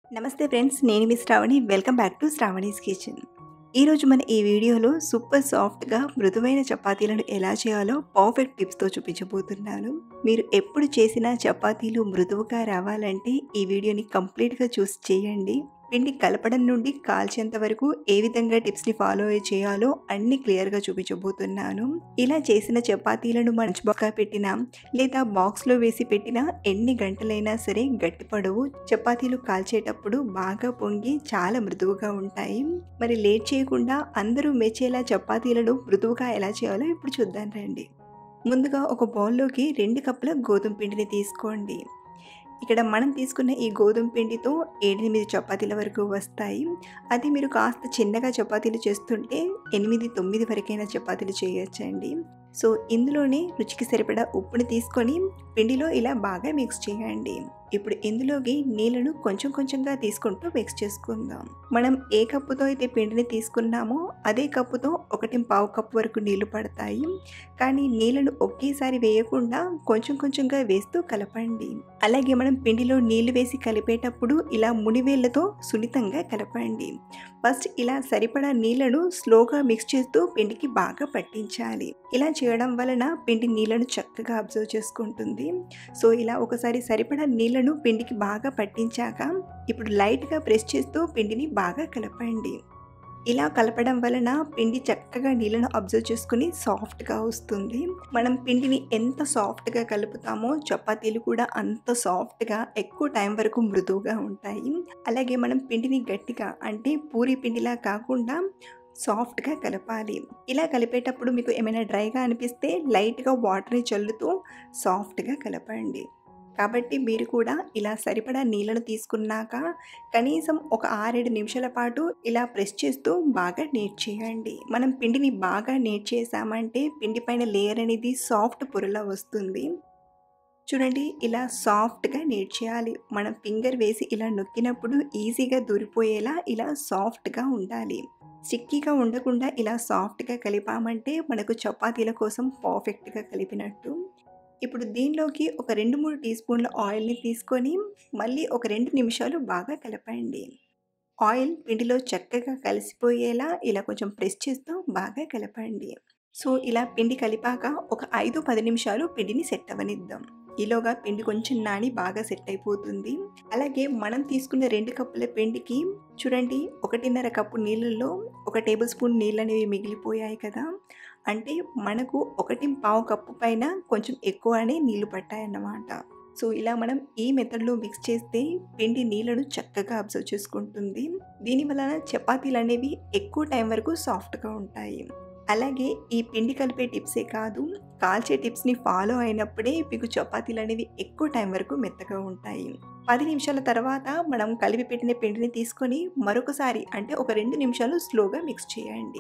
నమస్తే ఫ్రెండ్స్ నేను మీ Shravani welcome back to Shravani's kitchen ఈరోజు మన ఈ వీడియోలో సూపర్ సాఫ్ట్గా మృదువైన చపాతీలను ఎలా చేయాలో పర్ఫెక్ట్ టిప్స్తో చూపించబోతున్నాను మీరు ఎప్పుడు చేసిన చపాతీలు మృదువుగా రావాలంటే ఈ వీడియోని కంప్లీట్గా చూసి చేయండి పిండి కలపడం నుండి కాల్చేంత వరకు ఏ విధంగా టిప్స్ని ఫాలో చేయాలో అన్ని క్లియర్గా చూపించబోతున్నాను ఇలా చేసిన చపాతీలను మంచి బొక్క పెట్టినా లేదా బాక్స్లో వేసి పెట్టినా ఎన్ని గంటలైనా సరే గట్టిపడవు చపాతీలు కాల్చేటప్పుడు బాగా పొంగి చాలా మృదువుగా ఉంటాయి మరి లేట్ చేయకుండా అందరూ మెచ్చేలా చపాతీలను మృదువుగా ఎలా చేయాలో ఇప్పుడు చూద్దాం రండి ముందుగా ఒక బౌల్లోకి రెండు కప్పుల గోధుమ పిండిని తీసుకోండి ఇక్కడ మనం తీసుకున్న ఈ గోధుమ పిండితో ఎనిమిది చపాతీల వరకు వస్తాయి అది మీరు కాస్త చిన్నగా చపాతీలు చేస్తుంటే ఎనిమిది తొమ్మిది వరకైనా చపాతీలు చేయొచ్చండి సో ఇందులోనే రుచికి సరిపడా ఉప్పుని తీసుకొని పిండిలో ఇలా బాగా మిక్స్ చేయండి ఇప్పుడు ఇందులోకి నీళ్ళను కొంచెం కొంచెంగా తీసుకుంటూ మిక్స్ చేసుకుందాం మనం ఏ కప్పుతో అయితే పిండిని తీసుకున్నామో అదే కప్పుతో ఒకటి పావు కప్పు వరకు నీళ్లు పడతాయి కానీ నీళ్ళను ఒకేసారి వేయకుండా కొంచెం కొంచెంగా వేస్తూ కలపండి అలాగే మనం పిండిలో నీళ్లు వేసి కలిపేటప్పుడు ఇలా మునివేళ్లతో సున్నితంగా కలపండి ఫస్ట్ ఇలా సరిపడా నీళ్లను స్లోగా మిక్స్ చేస్తూ పిండికి బాగా పట్టించాలి ఇలా చేయడం వలన పిండి నీళ్లను చక్కగా అబ్జర్వ్ చేసుకుంటుంది సో ఇలా ఒకసారి సరిపడా నీళ్లను పిండికి బాగా పట్టించాక ఇప్పుడు లైట్గా ప్రెస్ చేస్తూ పిండిని బాగా కలపండి ఇలా కలపడం వలన పిండి చక్కగా నీళ్ళను అబ్జర్వ్ చేసుకుని సాఫ్ట్గా వస్తుంది మనం పిండిని ఎంత సాఫ్ట్గా కలుపుతామో చపాతీలు కూడా అంత సాఫ్ట్గా ఎక్కువ టైం వరకు మృదువుగా ఉంటాయి అలాగే మనం పిండిని గట్టిగా అంటే పూరి పిండిలా కాకుండా సాఫ్ట్గా కలపాలి ఇలా కలిపేటప్పుడు మీకు ఏమైనా డ్రైగా అనిపిస్తే లైట్గా వాటర్ని చల్లుతూ సాఫ్ట్గా కలపండి కాబట్టి మీరు కూడా ఇలా సరిపడా నీళ్ళను తీసుకున్నాక కనీసం ఒక ఆరేడు నిమిషాల పాటు ఇలా ప్రెస్ చేస్తూ బాగా నీట్ చేయండి మనం పిండిని బాగా నీట్ చేసామంటే పిండి పైన లేయర్ అనేది సాఫ్ట్ పొరలా వస్తుంది చూడండి ఇలా సాఫ్ట్గా నీట్ చేయాలి మనం ఫింగర్ వేసి ఇలా నొక్కినప్పుడు ఈజీగా దూరిపోయేలా ఇలా సాఫ్ట్గా ఉండాలి స్టిక్కీగా ఉండకుండా ఇలా సాఫ్ట్గా కలిపామంటే మనకు చపాతీల కోసం పర్ఫెక్ట్గా కలిపినట్టు ఇప్పుడు దీనిలోకి ఒక రెండు మూడు టీ స్పూన్ల ఆయిల్ని తీసుకొని మళ్ళీ ఒక రెండు నిమిషాలు బాగా కలపండి ఆయిల్ పిండిలో చక్కగా కలిసిపోయేలా ఇలా కొంచెం ప్రెస్ చేస్తూ బాగా కలపండి సో ఇలా పిండి కలిపాక ఒక ఐదు పది నిమిషాలు పిండిని సెట్ అవ్వనిద్దాం ఈలోగా పిండి కొంచెం నాని బాగా సెట్ అయిపోతుంది అలాగే మనం తీసుకున్న రెండు కప్పుల పిండికి చూడండి ఒకటిన్నర కప్పు నీళ్ళల్లో ఒక టేబుల్ స్పూన్ నీళ్ళు అనేవి మిగిలిపోయాయి కదా అంటే మనకు ఒకటి పావు కప్పు పైన కొంచెం ఎక్కువనే నీళ్లు పట్టాయన్నమాట సో ఇలా మనం ఈ మెథడ్లో మిక్స్ చేస్తే పిండి నీళ్ళను చక్కగా అబ్జర్వ్ చేసుకుంటుంది దీని వలన చపాతీలు అనేవి ఎక్కువ టైం వరకు సాఫ్ట్గా ఉంటాయి అలాగే ఈ పిండి కలిపే టిప్సే కాదు కాల్చే టిప్స్ని ఫాలో అయినప్పుడే మీకు చపాతీలు అనేవి ఎక్కువ టైం వరకు మెత్తగా ఉంటాయి పది నిమిషాల తర్వాత మనం కలిపి పెట్టిన పిండిని తీసుకొని మరొకసారి అంటే ఒక రెండు నిమిషాలు స్లోగా మిక్స్ చేయండి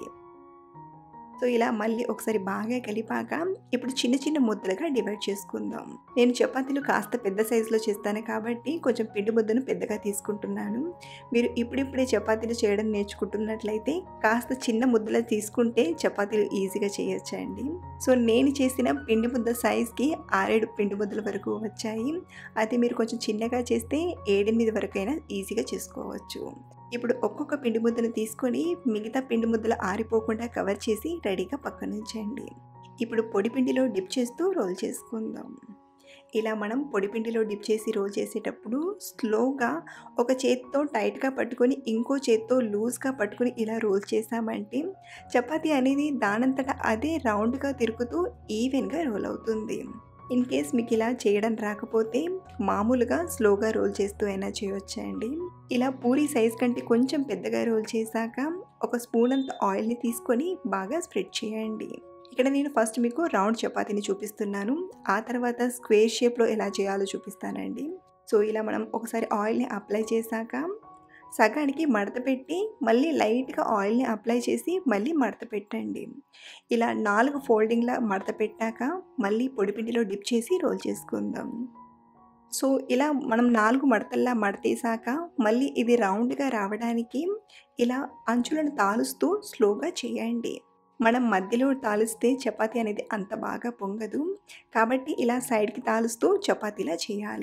సో ఇలా మళ్ళీ ఒకసారి బాగా కలిపాక ఇప్పుడు చిన్న చిన్న ముద్దలుగా డివైడ్ చేసుకుందాం నేను చపాతీలు కాస్త పెద్ద సైజులో చేస్తాను కాబట్టి కొంచెం పిండి ముద్దను పెద్దగా తీసుకుంటున్నాను మీరు ఇప్పుడిప్పుడే చపాతీలు చేయడం నేర్చుకుంటున్నట్లయితే కాస్త చిన్న ముద్దలు తీసుకుంటే చపాతీలు ఈజీగా చేయొచ్చండి సో నేను చేసిన పిండి ముద్ద సైజ్కి ఆరేడు పిండి ముద్దల వరకు వచ్చాయి అది మీరు కొంచెం చిన్నగా చేస్తే ఏడెనిమిది వరకైనా ఈజీగా చేసుకోవచ్చు ఇప్పుడు ఒక్కొక్క పిండి ముద్దను తీసుకొని మిగతా పిండి ముద్దలు ఆరిపోకుండా కవర్ చేసి రెడీగా పక్కన ఉంచండి ఇప్పుడు పొడి పిండిలో డిప్ చేస్తూ రోల్ చేసుకుందాం ఇలా మనం పొడి పిండిలో డిప్ చేసి రోల్ చేసేటప్పుడు స్లోగా ఒక చేత్తో టైట్గా పట్టుకొని ఇంకో చేత్తో లూజ్గా పట్టుకొని ఇలా రోల్ చేసామంటే చపాతీ అనేది దానంతటా అదే రౌండ్గా తిరుగుతూ ఈవెన్గా రోల్ అవుతుంది ఇన్ కేస్ మీకు ఇలా చేయడం రాకపోతే మామూలుగా స్లోగా రోల్ చేస్తూ అయినా చేయొచ్చండి ఇలా పూరి సైజ్ కంటే కొంచెం పెద్దగా రోల్ చేశాక ఒక స్పూన్ అంత ఆయిల్ని తీసుకొని బాగా స్ప్రెడ్ చేయండి ఇక్కడ నేను ఫస్ట్ మీకు రౌండ్ చపాతీని చూపిస్తున్నాను ఆ తర్వాత స్క్వేర్ షేప్లో ఎలా చేయాలో చూపిస్తానండి సో ఇలా మనం ఒకసారి ఆయిల్ని అప్లై చేశాక సగానికి మడత పెట్టి మళ్ళీ లైట్గా ఆయిల్ని అప్లై చేసి మళ్ళీ మడత పెట్టండి ఇలా నాలుగు ఫోల్డింగ్లా మడత పెట్టాక మళ్ళీ పొడిపిండిలో డిప్ చేసి రోల్ చేసుకుందాం సో ఇలా మనం నాలుగు మడతల్లా మడతేసాక మళ్ళీ ఇది రౌండ్గా రావడానికి ఇలా అంచులను తాలుస్తూ స్లోగా చేయండి మనం మధ్యలో తాలిస్తే చపాతీ అనేది అంత బాగా పొంగదు కాబట్టి ఇలా సైడ్కి తాలుస్తూ చపాతీలా చేయాలి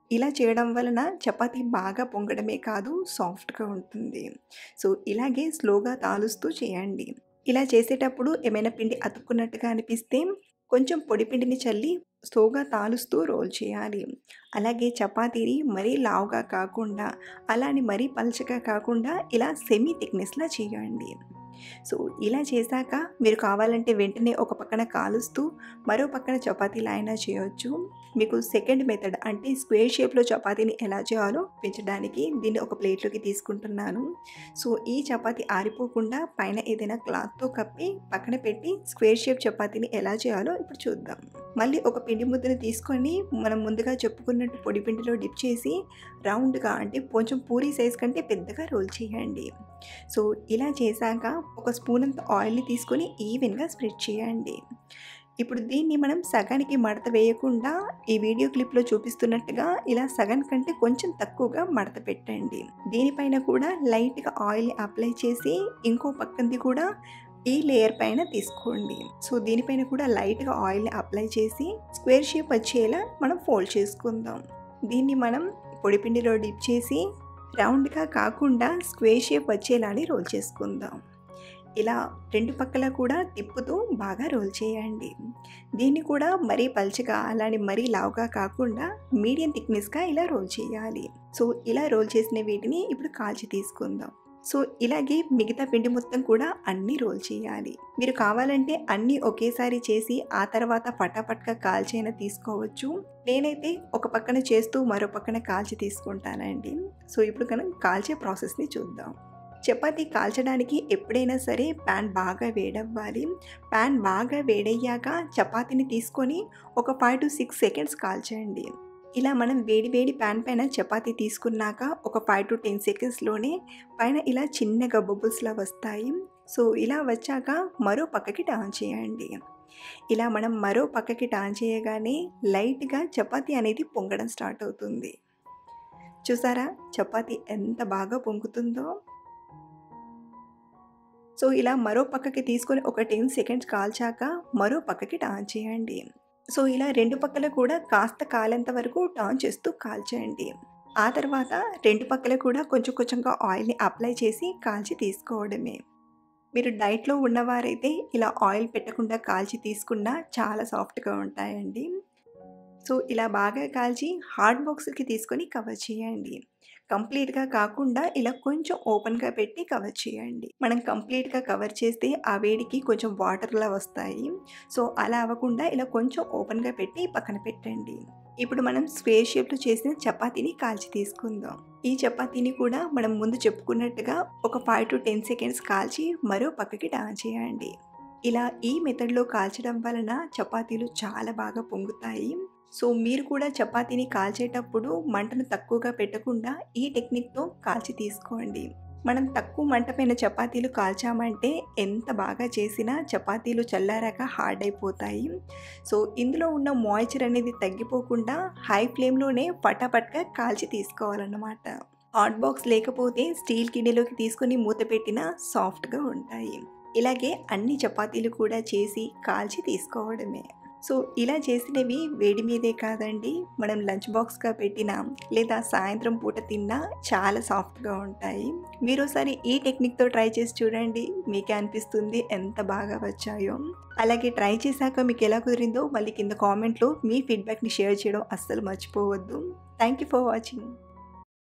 ఇలా చేయడం వలన చపాతీ బాగా పొంగడమే కాదు సాఫ్ట్గా ఉంటుంది సో ఇలాగే స్లోగా తాలుస్తూ చేయండి ఇలా చేసేటప్పుడు ఏమైనా పిండి అతుక్కున్నట్టుగా అనిపిస్తే కొంచెం పొడి పిండిని చల్లి స్లోగా తాలుస్తూ రోల్ చేయాలి అలాగే చపాతీని మరీ లావుగా కాకుండా అలాని మరీ పలచగా కాకుండా ఇలా సెమీ థిక్నెస్లా చేయండి సో ఇలా చేశాక మీరు కావాలంటే వెంటనే ఒక పక్కన కాలుస్తూ మరో పక్కన చపాతీలు అయినా చేయొచ్చు మీకు సెకండ్ మెథడ్ అంటే స్క్వేర్ షేప్లో చపాతీని ఎలా చేయాలో పెంచడానికి దీన్ని ఒక ప్లేట్లోకి తీసుకుంటున్నాను సో ఈ చపాతీ ఆరిపోకుండా పైన ఏదైనా క్లాత్తో కప్పి పక్కన పెట్టి స్క్వేర్ షేప్ చపాతీని ఎలా చేయాలో ఇప్పుడు చూద్దాం మళ్ళీ ఒక పిండి ముద్దను తీసుకొని మనం ముందుగా చెప్పుకున్నట్టు పొడి పిండిలో డిప్ చేసి రౌండ్గా అంటే కొంచెం పూరి సైజ్ కంటే పెద్దగా రోల్ చేయండి సో ఇలా చేశాక ఒక స్పూన్ అంత ఆయిల్ని తీసుకొని ఈవెన్గా స్ప్రెడ్ చేయండి ఇప్పుడు దీన్ని మనం సగానికి మడత వేయకుండా ఈ వీడియో క్లిప్లో చూపిస్తున్నట్టుగా ఇలా సగం కంటే కొంచెం తక్కువగా మడత పెట్టండి దీనిపైన కూడా లైట్గా ఆయిల్ అప్లై చేసి ఇంకో పక్కంది కూడా ఈ లేయర్ పైన తీసుకోండి సో దీనిపైన కూడా లైట్గా ఆయిల్ని అప్లై చేసి స్క్వేర్ షేప్ వచ్చేలా మనం ఫోల్డ్ చేసుకుందాం దీన్ని మనం పొడిపిండిలో డిప్ చేసి రౌండ్గా కాకుండా స్క్వేర్ షేప్ వచ్చేలాని రోల్ చేసుకుందాం ఇలా రెండు పక్కల కూడా తిప్పుతూ బాగా రోల్ చేయండి దీన్ని కూడా మరీ పల్చగా అలానే మరీ లావుగా కాకుండా మీడియం థిక్నెస్గా ఇలా రోల్ చేయాలి సో ఇలా రోల్ చేసిన వీటిని ఇప్పుడు కాల్చి తీసుకుందాం సో ఇలాగే మిగతా పిండి మొత్తం కూడా అన్నీ రోల్ చేయాలి మీరు కావాలంటే అన్నీ ఒకేసారి చేసి ఆ తర్వాత పటాపట్గా కాల్చైనా తీసుకోవచ్చు నేనైతే ఒక పక్కన చేస్తూ మరో పక్కన కాల్చి తీసుకుంటానండి సో ఇప్పుడు మనం కాల్చే ప్రాసెస్ని చూద్దాం చపాతీ కాల్చడానికి ఎప్పుడైనా సరే ప్యాన్ బాగా వేడవ్వాలి ప్యాన్ బాగా వేడయ్యాక చపాతీని తీసుకొని ఒక ఫైవ్ టు సిక్స్ సెకండ్స్ కాల్చండి ఇలా మనం వేడి వేడి ప్యాన్ పైన చపాతీ తీసుకున్నాక ఒక ఫైవ్ టు టెన్ సెకండ్స్లోనే పైన ఇలా చిన్నగా బబుల్స్లా వస్తాయి సో ఇలా వచ్చాక మరో పక్కకి టర్న్ చేయండి ఇలా మనం మరో పక్కకి టర్న్ చేయగానే లైట్గా చపాతీ అనేది పొంగడం స్టార్ట్ అవుతుంది చూసారా చపాతీ ఎంత బాగా పొంగుతుందో సో ఇలా మరో పక్కకి తీసుకొని ఒక టెన్ సెకండ్స్ కాల్చాక మరో పక్కకి టర్న్ చేయండి సో ఇలా రెండు పక్కల కూడా కాస్త కాలేంత వరకు టర్న్ చేస్తూ కాల్చేయండి ఆ తర్వాత రెండు పక్కల కూడా కొంచెం కొంచెంగా ఆయిల్ని అప్లై చేసి కాల్చి తీసుకోవడమే మీరు డైట్లో ఉన్నవారైతే ఇలా ఆయిల్ పెట్టకుండా కాల్చి తీసుకున్నా చాలా సాఫ్ట్గా ఉంటాయండి సో ఇలా బాగా కాల్చి హార్డ్ బాక్స్కి తీసుకొని కవర్ చేయండి కంప్లీట్గా కాకుండా ఇలా కొంచెం ఓపెన్గా పెట్టి కవర్ చేయండి మనం కంప్లీట్గా కవర్ చేస్తే ఆ వేడికి కొంచెం వాటర్లా వస్తాయి సో అలా అవ్వకుండా ఇలా కొంచెం ఓపెన్గా పెట్టి పక్కన పెట్టండి ఇప్పుడు మనం స్క్వేర్ షేప్లో చేసిన చపాతీని కాల్చి తీసుకుందాం ఈ చపాతీని కూడా మనం ముందు చెప్పుకున్నట్టుగా ఒక ఫైవ్ టు టెన్ సెకండ్స్ కాల్చి మరో పక్కకి టర్న్ చేయండి ఇలా ఈ మెథడ్లో కాల్చడం వలన చపాతీలు చాలా బాగా పొంగుతాయి సో మీరు కూడా చపాతీని కాల్చేటప్పుడు మంటను తక్కువగా పెట్టకుండా ఈ టెక్నిక్తో కాల్చి తీసుకోండి మనం తక్కువ మంట పైన చపాతీలు కాల్చామంటే ఎంత బాగా చేసినా చపాతీలు చల్లారాక హార్డ్ అయిపోతాయి సో ఇందులో ఉన్న మాయిశ్చర్ అనేది తగ్గిపోకుండా హై ఫ్లేమ్లోనే పటాపట్గా కాల్చి తీసుకోవాలన్నమాట హాట్ బాక్స్ లేకపోతే స్టీల్ గిన్నెలోకి తీసుకొని మూత పెట్టినా సాఫ్ట్గా ఉంటాయి ఇలాగే అన్ని చపాతీలు కూడా చేసి కాల్చి తీసుకోవడమే సో ఇలా చేసినవి వేడి మీదే కాదండి మనం లంచ్ బాక్స్గా పెట్టినా లేదా సాయంత్రం పూట తిన్నా చాలా సాఫ్ట్గా ఉంటాయి మీరు ఒకసారి ఈ టెక్నిక్తో ట్రై చేసి చూడండి మీకే అనిపిస్తుంది ఎంత బాగా వచ్చాయో అలాగే ట్రై చేశాక మీకు ఎలా కుదిరిందో మళ్ళీ కింద కామెంట్లో మీ ఫీడ్బ్యాక్ని షేర్ చేయడం అస్సలు మర్చిపోవద్దు థ్యాంక్ యూ ఫర్ వాచింగ్